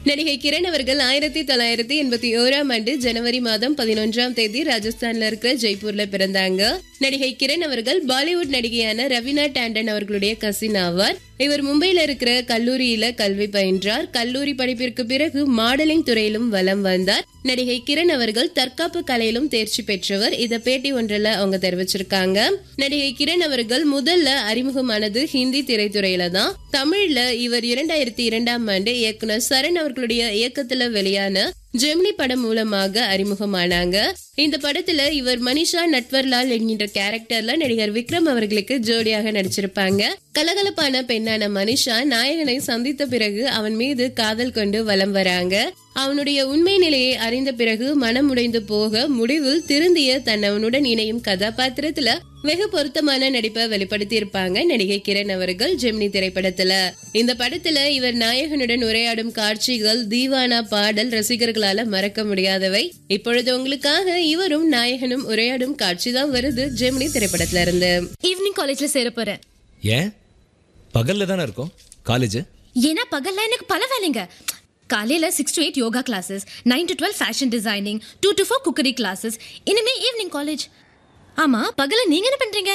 நடிகை கிரண் அவர்கள் ஆயிரத்தி தொள்ளாயிரத்தி எண்பத்தி ஓராம் ஆண்டு ஜனவரி மாதம் பதினொன்றாம் தேதி ராஜஸ்தான்ல இருக்கிற ஜெய்ப்பூர்ல பிறந்தாங்க நடிகை கிரண் அவர்கள் பாலிவுட் நடிகையான ரவீனா டாண்டன் அவர்களுடைய கசின் ஆவார் இவர் மும்பையில இருக்கிற கல்லூரியில கல்வி பயின்றார் கல்லூரி படிப்பிற்கு பிறகு மாடலிங் துறையிலும் வலம் வந்தார் நடிகை கிரண் அவர்கள் தற்காப்பு கலையிலும் தேர்ச்சி பெற்றவர் இத பேட்டி ஒன்றில் அவங்க தெரிவிச்சிருக்காங்க நடிகை கிரண் அவர்கள் முதல்ல அறிமுகமானது ஹிந்தி திரைத்துறையில தான் தமிழ்ல இவர் இரண்டாயிரத்தி இரண்டாம் ஆண்டு இயக்குனர் சரண் அவர்களுடைய இயக்கத்துல வெளியான ஜெமினி படம் மூலமாக அறிமுகமானாங்க இந்த படத்துல இவர் மனிஷா நட்வர்லால் என்கின்ற கேரக்டர்ல நடிகர் விக்ரம் அவர்களுக்கு ஜோடியாக நடிச்சிருப்பாங்க கலகலப்பான பெண்ணான மனிஷா நாயகனை சந்தித்த பிறகு அவன் மீது காதல் கொண்டு வலம் வராங்க அவனுடைய உண்மை நிலையை அறிந்த பிறகு மனம் உடைந்து போக முடிவில் திருந்திய தன் அவனுடன் இணையும் கதாபாத்திரத்துல வெகு பொருத்தமான நடிப்பை வெளிப்படுத்தி இருப்பாங்க நடிகை கிரண் அவர்கள் ஜெமினி திரைப்படத்துல இந்த படத்துல இவர் நாயகனுடன் உரையாடும் காட்சிகள் தீவானா பாடல் ரசிகர்களால மறக்க முடியாதவை இப்பொழுது உங்களுக்காக இவரும் நாயகனும் உரையாடும் காட்சி தான் வருது ஜெமினி திரைப்படத்துல இருந்து ஈவினிங் காலேஜ்ல சேர போறேன் ஏன் பகல்ல தானே இருக்கும் காலேஜ் ஏன்னா பகல்ல எனக்கு பல வேலைங்க காலையில six to eight yoga classes nine to twelve fashion designing two to four cookery classes இனிமே ஈவினிங் காலேஜ் ஆமா பகல்ல நீங்க என்ன பண்றீங்க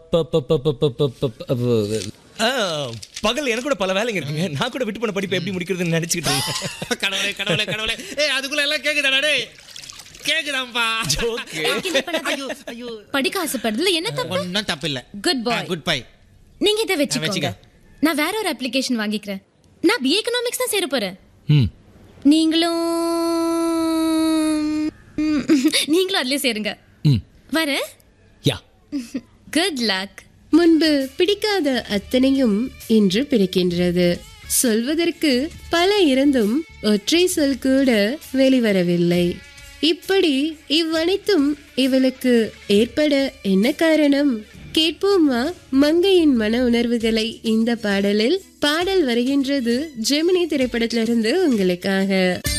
பகல் எனக்கு கூட பல வேலைங்க இருக்குங்க நான் கூட விட்டு போன படிப்பை எப்படி முடிக்கிறதுன்னு நினைச்சிட்டு இருக்கேன் கடவுளே கடவுளே கடவுளே ஏய் அதுக்குள்ள எல்லாம் கேக்குதாடா டேய் கேக்குதாம்பா கிண்டல் பண்ணாத. ஐயோ ஐயோ படிக்க ஆசைப்படுறதுல என்ன தப்பு ஒன்றும் தப்பு இல்ல குட் பாய் குட் பை நீங்க இதை வச்சுக்கோங்க வச்சுக்க. நான் வேற ஒரு அப்ளிகேஷன் வாங்கிக்கிறேன் நான் பிஏ எக்கனாமிக்ஸ் தான் சேர போறேன் ம் நீங்களும் ம், நீங்களும் அதுலயே சேருங்க ம் வரேன் யா குட் லக் முன்பு பிடிக்காத அத்தனையும் இன்று பிடிக்கின்றது சொல்வதற்கு பல இருந்தும் ஒற்றை சொல் கூட வெளிவரவில்லை இப்படி இவ்வனைத்தும் இவளுக்கு ஏற்பட என்ன காரணம் கேட்போமா மங்கையின் மன உணர்வுகளை இந்த பாடலில் பாடல் வருகின்றது ஜெமினி திரைப்படத்திலிருந்து உங்களுக்காக